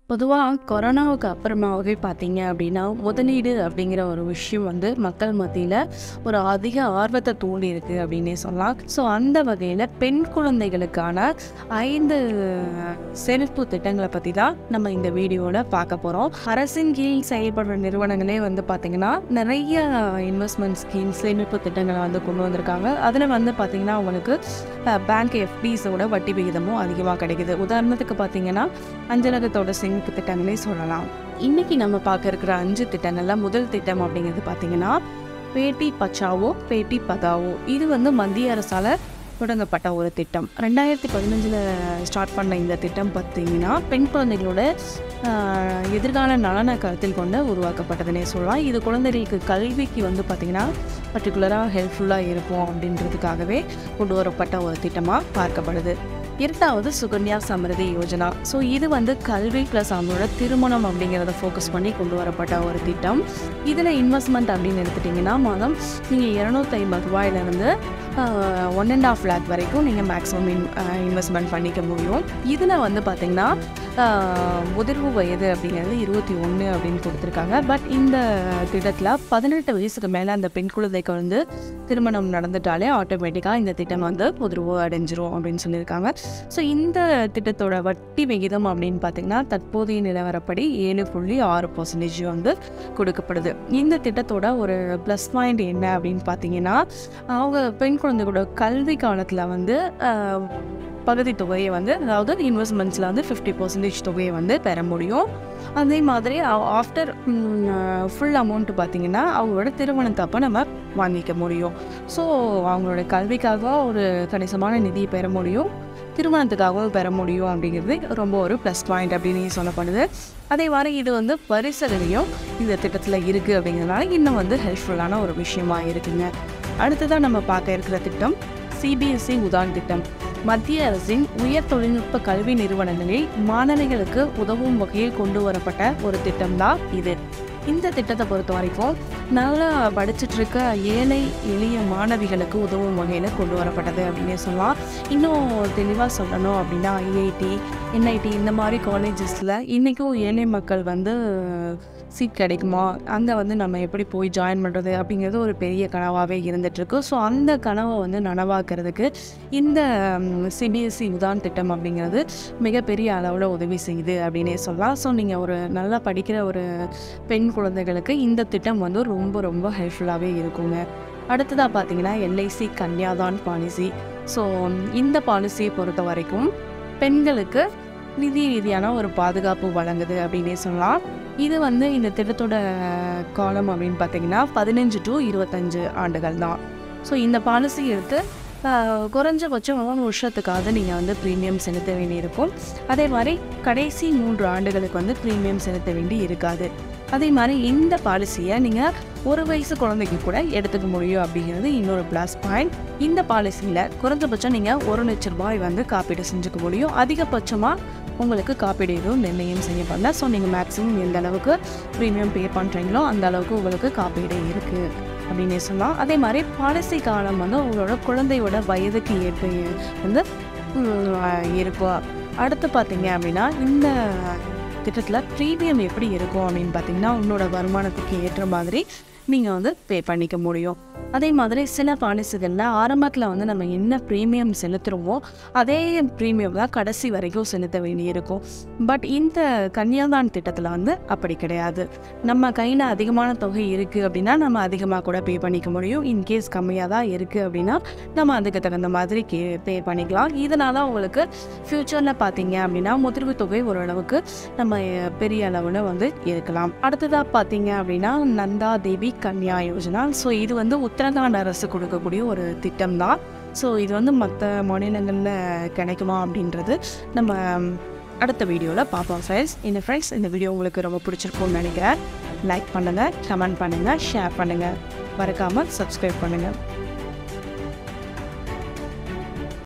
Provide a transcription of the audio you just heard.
பொதுவாக கொரோனாவுக்கு அப்புறமாவே பார்த்தீங்க அப்படின்னா முதலீடு அப்படிங்கிற ஒரு விஷயம் வந்து மக்கள் மத்தியில் ஒரு அதிக ஆர்வத்தை தூண்டி இருக்கு அப்படின்னே சொல்லலாம் ஸோ அந்த வகையில் பெண் குழந்தைகளுக்கான ஐந்து சேமிப்பு திட்டங்களை பற்றி தான் நம்ம இந்த வீடியோவில் பார்க்க போகிறோம் அரசின் கீழ் செயல்படுற நிறுவனங்களே வந்து பார்த்திங்கன்னா நிறைய இன்வெஸ்ட்மெண்ட் ஸ்கீம் சேமிப்பு திட்டங்களை வந்து கொண்டு வந்திருக்காங்க அதில் வந்து பார்த்திங்கன்னா அவங்களுக்கு பேங்க் எஃப்டிஸோட வட்டி விகிதமும் அதிகமாக கிடைக்குது உதாரணத்துக்கு பார்த்தீங்கன்னா அஞ்சலகத்தோட சேமிப்பு திட்டங்களே சொல்லலாம் இன்னைக்கு நம்ம பார்க்க இருக்கிற அஞ்சு திட்டங்கள்ல முதல் திட்டம் அப்படிங்கிறது பார்த்தீங்கன்னா பேட்டி பச்சாவோ பேட்டி பதாவோ இது வந்து மத்திய அரசால் தொடங்கப்பட்ட ஒரு திட்டம் ரெண்டாயிரத்தி பதினஞ்சில் ஸ்டார்ட் பண்ண இந்த திட்டம் பார்த்தீங்கன்னா பெண் குழந்தைகளோட ஆஹ், எதிர்கால நலனை கருத்தில் கொண்டு உருவாக்கப்பட்டதுன்னே சொல்லலாம் இது குழந்தைகளுக்கு கல்விக்கு வந்து பார்த்திங்கன்னா பர்டிகுலராக ஹெல்ப்ஃபுல்லாக இருக்கும் அப்படின்றதுக்காகவே கொண்டு வரப்பட்ட ஒரு திட்டமாக பார்க்கப்படுது இரண்டாவது சுகன்யா சமிருதி யோஜனா ஸோ இது வந்து கல்வி ப்ளஸ் அவங்களோட திருமணம் அப்படிங்கிறத ஃபோக்கஸ் பண்ணி கொண்டு வரப்பட்ட ஒரு திட்டம் இதில் இன்வெஸ்ட்மெண்ட் அப்படின்னு எடுத்துட்டிங்கன்னா மாதம் நீங்கள் இரநூத்தி ஐம்பது ரூபாயிலிருந்து ஒன் அண்ட் ஆஃப் லேக் வரைக்கும் நீங்கள் மேக்ஸிமம் இன் இன்வெஸ்ட்மெண்ட் பண்ணிக்க முடியும் இதில் வந்து பார்த்திங்கன்னா ஆஹ், முதிர்வு வயது அப்படிங்கிறது இருபத்தி ஒன்று அப்படின்னு கொடுத்துருக்காங்க பட் இந்த திட்டத்தில் பதினெட்டு வயசுக்கு மேலே அந்த பெண் குழந்தைக்கு வந்து திருமணம் நடந்துட்டாலே ஆட்டோமேட்டிக்காக இந்த திட்டம் வந்து முதிர்வு அடைஞ்சிரும் அப்படின்னு சொல்லியிருக்காங்க ஸோ இந்த திட்டத்தோட வட்டி விகிதம் அப்படின்னு பார்த்தீங்கன்னா தற்போதைய நிலவரப்படி ஏழு புள்ளி ஆறு பர்சன்டேஜ் வந்து கொடுக்கப்படுது இந்த திட்டத்தோட ஒரு ப்ளஸ் பாயிண்ட் என்ன அப்படின்னு பார்த்தீங்கன்னா அவங்க பெண் குழந்தைகளோட கல்வி காலத்தில் வந்து ஆஹ், பகுதி தொகையை வந்து அதாவது இன்வெஸ்ட்மெண்ட்ஸில் வந்து ஃபிஃப்டி பர்சன்டேஜ் தொகையை வந்து பெற முடியும் அதே மாதிரி ஆஃப்டர் ஃபுல் அமௌண்ட் பார்த்தீங்கன்னா அவங்களோட திருமணத்தப்போ நம்ம வாங்கிக்க முடியும் ஸோ அவங்களோட கல்விக்காக ஒரு கணிசமான நிதியை பெற முடியும் திருமணத்துக்காகவும் பெற முடியும் அப்படிங்கிறது ரொம்ப ஒரு ப்ளஸ் பாயிண்ட் அப்படின்னு சொல்லப்படுது அதே மாதிரி இது வந்து பரிசலுகையும் இந்த திட்டத்தில் இருக்குது அப்படிங்கிறதுனால இன்னும் வந்து ஹெல்ப்ஃபுல்லான ஒரு விஷயமா இருக்குங்க அடுத்ததாக நம்ம பார்க்க இருக்கிற திட்டம் சிபிஎஸ்இ உதான் திட்டம் மத்திய அரசின் உயர் தொழில்நுட்ப கல்வி நிறுவனங்களில் மாணவிகளுக்கு உதவும் வகையில் கொண்டு வரப்பட்ட ஒரு திட்டம் தான் இது இந்த திட்டத்தை பொறுத்த வரைக்கும் நல்லா படிச்சுட்டு இருக்க ஏழை எளிய மாணவிகளுக்கு உதவும் வகையில் கொண்டு வரப்பட்டது அப்படின்னே சொல்லலாம் இன்னும் தெளிவாக சொல்லணும் அப்படின்னா ஐஐடி என்ஐடி இந்த மாதிரி காலேஜஸில் இன்றைக்கும் ஏழை மக்கள் வந்து சீட் கிடைக்குமா அங்கே வந்து நம்ம எப்படி போய் ஜாயின் பண்ணுறது அப்படிங்கிறது ஒரு பெரிய கனவாகவே இருந்துகிட்ருக்கு ஸோ அந்த கனவை வந்து நனவாக்குறதுக்கு இந்த சிபிஎஸ்சி உதான் திட்டம் அப்படிங்கிறது மிகப்பெரிய அளவில் உதவி செய்யுது அப்படின்னே சொல்லலாம் ஸோ நீங்கள் ஒரு நல்லா படிக்கிற ஒரு பெண் குழந்தைகளுக்கு இந்த திட்டம் வந்து ரொம்ப ரொம்ப ஹெல்ப்ஃபுல்லாகவே இருக்குங்க அடுத்ததாக பார்த்தீங்கன்னா எல்ஐசி கன்யாதான் பாலிசி ஸோ இந்த பாலிசியை பொறுத்த வரைக்கும் பெண்களுக்கு நிதி ரீதியான ஒரு பாதுகாப்பு வழங்குது அப்படின்னே சொல்லலாம் இது வந்து இந்த திட்டத்தோட காலம் அப்படின்னு பார்த்தீங்கன்னா பதினஞ்சு டு இருபத்தஞ்சு ஆண்டுகள் தான் ஸோ இந்த பாலிசி எடுத்து ஆஹ், குறைஞ்சபட்சம் மூணு வருஷத்துக்காக நீங்கள் வந்து ப்ரீமியம் செலுத்த வேண்டியிருக்கும் அதே மாதிரி கடைசி மூன்று ஆண்டுகளுக்கு வந்து ப்ரீமியம் செலுத்த வேண்டி இருக்காது அதே மாதிரி இந்த பாலிசியை நீங்கள் ஒரு வயசு குழந்தைக்கு கூட எடுத்துக்க முடியும் அப்படிங்கிறது இன்னொரு ப்ளஸ் பாயிண்ட் இந்த பாலிசியில் குறைஞ்சபட்சம் நீங்கள் ஒரு லட்ச ரூபாய் வந்து காப்பீடு செஞ்சுக்க முடியும் அதிகபட்சமாக உங்களுக்கு காப்பீடு எதுவும் நிர்ணயம் செய்யப்படல ஸோ நீங்கள் மேக்ஸிமம் எந்த அளவுக்கு ப்ரீமியம் பே பண்ணுறீங்களோ அந்த அளவுக்கு உங்களுக்கு காப்பீடு இருக்குது அப்படின்னே சொல்லலாம் அதே மாதிரி பாலிசி காலம் வந்து உங்களோட குழந்தையோட வயதுக்கு ஏற்ப வந்து உம், இருக்கும் அடுத்து பார்த்தீங்க அப்படின்னா இந்த திட்டத்தில் ப்ரீமியம் எப்படி இருக்கும் அப்படின்னு பார்த்தீங்கன்னா உங்களோட வருமானத்துக்கு ஏற்ற மாதிரி நீங்கள் வந்து பே பண்ணிக்க முடியும் அதே மாதிரி சில பாலிசிகளில் ஆரம்பத்தில் வந்து நம்ம என்ன ப்ரீமியம் செலுத்துகிறோமோ அதே ப்ரீமியம் தான் கடைசி வரைக்கும் செலுத்த வேண்டியிருக்கும் பட் இந்த கன்யாதான் திட்டத்தில் வந்து அப்படி கிடையாது நம்ம கையில் அதிகமான தொகை இருக்குது அப்படின்னா நம்ம அதிகமாக கூட பே பண்ணிக்க முடியும் இன்கேஸ் கம்மியாக தான் இருக்குது அப்படின்னா நம்ம அதுக்கு தகுந்த மாதிரி கே பே பண்ணிக்கலாம் இதனால் உங்களுக்கு ஃப்யூச்சரில் பார்த்தீங்க அப்படின்னா முதிர்வு தொகை ஓரளவுக்கு நம்ம அஹ், பெரிய அளவில் வந்து இருக்கலாம் அடுத்ததாக பார்த்தீங்க அப்படின்னா நந்தா தேவி கன்யா யோஜனா ஸோ இது வந்து உத்தரகாண்ட் அரசு கொடுக்கக்கூடிய ஒரு திட்டம் தான் ஸோ இது வந்து மற்ற மாநிலங்களில் கிடைக்குமா அப்படின்றது நம்ம ம், அடுத்த வீடியோவில் பார்ப்போம் ஃப்ரெண்ட்ஸ் இந்த ஃப்ரெண்ட்ஸ் இந்த வீடியோ உங்களுக்கு ரொம்ப பிடிச்சிருக்கும்னு நினைக்கிறேன் லைக் பண்ணுங்கள் கமெண்ட் பண்ணுங்கள் ஷேர் பண்ணுங்கள் மறக்காமல் சப்ஸ்கிரைப் பண்ணுங்கள்